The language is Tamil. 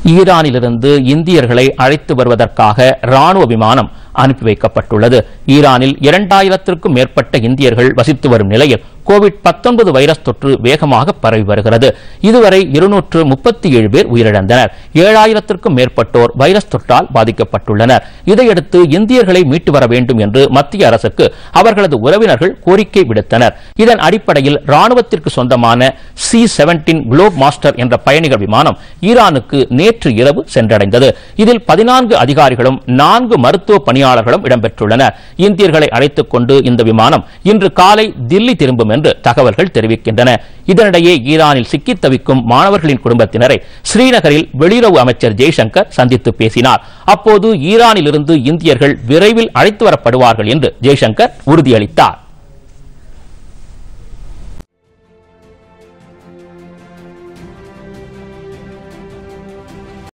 ஈரானிலிருந்து இந்தியர்களை அழைத்து வருவதற்காக ராணுவ விமானம் அனுப்பி வைக்கப்பட்டுள்ளது ஈரானில் இரண்டாயிரத்திற்கும் மேற்பட்ட இந்தியர்கள் வசித்து வரும் நிலையில் கோவிட் 19 வைரஸ் தொற்று வேகமாக பரவி வருகிறது இதுவரை இருநூற்று முப்பத்தி ஏழு பேர் உயிரிழந்தனர் ஏழாயிரத்திற்கும் மேற்பட்டோர் வைரஸ் தொற்றால் பாதிக்கப்பட்டுள்ளனர் இதையடுத்து இந்தியர்களை மீட்டு வர வேண்டும் என்று மத்திய அரசுக்கு அவர்களது உறவினர்கள் கோரிக்கை விடுத்தனர் இதன் அடிப்படையில் ராணுவத்திற்கு சொந்தமான சி செவன்டீன் குளோப் மாஸ்டர் என்ற பயணிகள் விமானம் ஈரானுக்கு நேற்று இரவு சென்றடைந்தது இதில் பதினான்கு அதிகாரிகளும் நான்கு மருத்துவ பணியாளர்களும் இடம்பெற்றுள்ளனர் இந்தியர்களை அழைத்துக் கொண்டு இந்த விமானம் இன்று காலை தில்லி திரும்பும் என்று தகவல்கள் தெரிவிக்கின்றன இதனிடையே ஈரானில் சிக்கித் தவிக்கும் மாணவர்களின் குடும்பத்தினரை ஸ்ரீநகரில் வெளியுறவு அமைச்சர் ஜெய்சங்கர் சந்தித்து பேசினார் அப்போது ஈரானிலிருந்து இந்தியர்கள் விரைவில் அழைத்து வரப்படுவார்கள் என்று ஜெய்சங்கர் உறுதியளித்தார்